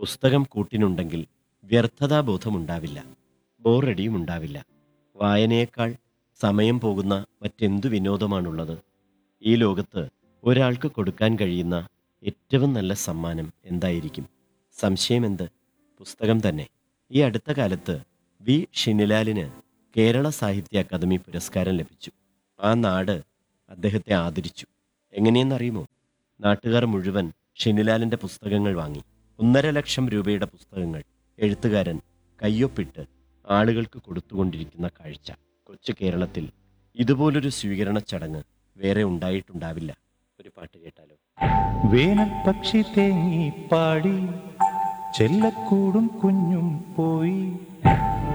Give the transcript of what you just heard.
പുസ്തകം കൂട്ടിനുണ്ടെങ്കിൽ വ്യർത്ഥതാബോധമുണ്ടാവില്ല ബോറടിയും ഉണ്ടാവില്ല വായനയേക്കാൾ സമയം പോകുന്ന മറ്റെന്തു വിനോദമാണുള്ളത് ഈ ലോകത്ത് ഒരാൾക്ക് കൊടുക്കാൻ കഴിയുന്ന ഏറ്റവും നല്ല സമ്മാനം എന്തായിരിക്കും സംശയമെന്ത് പുസ്തകം തന്നെ ഈ അടുത്ത കാലത്ത് വി ഷിനിലാലിന് കേരള സാഹിത്യ അക്കാദമി പുരസ്കാരം ലഭിച്ചു ആ നാട് അദ്ദേഹത്തെ ആദരിച്ചു എങ്ങനെയെന്നറിയുമോ നാട്ടുകാർ മുഴുവൻ ഷിനിലാലിൻ്റെ പുസ്തകങ്ങൾ വാങ്ങി ഒന്നര ലക്ഷം രൂപയുടെ പുസ്തകങ്ങൾ എഴുത്തുകാരൻ കയ്യൊപ്പിട്ട് ആളുകൾക്ക് കൊടുത്തുകൊണ്ടിരിക്കുന്ന കാഴ്ച കൊച്ചു കേരളത്തിൽ ഇതുപോലൊരു സ്വീകരണ ചടങ്ങ് വേറെ ഉണ്ടായിട്ടുണ്ടാവില്ല ഒരു പാട്ട് കേട്ടാലോ വേനൽ പക്ഷി തേങ്ങി പാടി ചെല്ലക്കൂടും കുഞ്ഞും പോയി